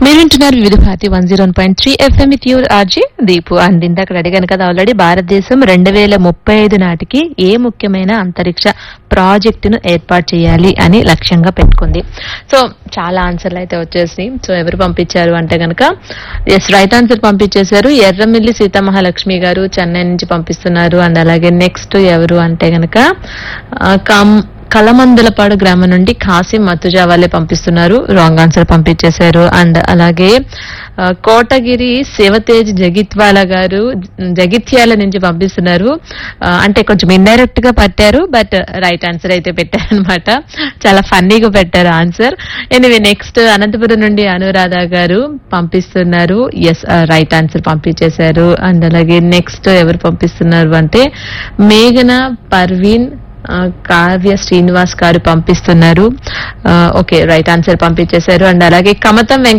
మీరు వింటున్నారు Vividh Bharati one zero point three F M with your R J Deepu and ఇందాక అడిగాను కదా ఆల్రెడీ భారతదేశం రెండు వేల ముప్పై ఐదు నాటికి ఏ ముఖ్యమైన అంతరిక్ష ప్రాజెక్టును ఏర్పాటు చేయాలి అని లక్ష్యంగా పెట్టుకుంది సో చాలా ఆన్సర్లు అయితే వచ్చేసినాయి సో ఎవరు పంపించారు అంటే గనక ఎస్ రైట్ ఆన్సర్ పంపించేశారు ఎర్రమిల్లి సీతామహాలక్ష్మి గారు చెన్నై నుంచి పంపిస్తున్నారు అండ్ అలాగే నెక్స్ట్ ఎవరు అంటే గనక ఆ, కమ్ కలమందలపాడు గ్రామం నుండి కాసిం మతుజా వాళ్ళే పంపిస్తున్నారు రాంగ్ ఆన్సర్ పంపించేశారు అండ్ అలాగే ఆ, కోటగిరి శివతేజ్ జగిత్వాల గారు జగిత్యాల నుంచి పంపిస్తున్నారు ఆ, అంటే కొంచెం ఇండైరెక్ట్ గా పట్టారు బట్ రైట్ ఆన్సర్ అయితే పెట్టారు అనమాట చాలా ఫన్నీగా పెట్టారు ఆన్సర్ ఎనివే నెక్స్ట్ అనంతపురం నుండి అనురాధ గారు పంపిస్తున్నారు ఎస్ రైట్ ఆన్సర్ పంపించేశారు అండ్ అలాగే నెక్స్ట్ ఎవరు పంపిస్తున్నారు అంటే మేఘన పర్వీన్ ఆ, కావ్య శ్రీనివాస్ గారు పంపిస్తున్నారు ఓకే రైట్ ఆన్సర్ పంపించేశారు అండ్ అలాగే కమతం వెంకట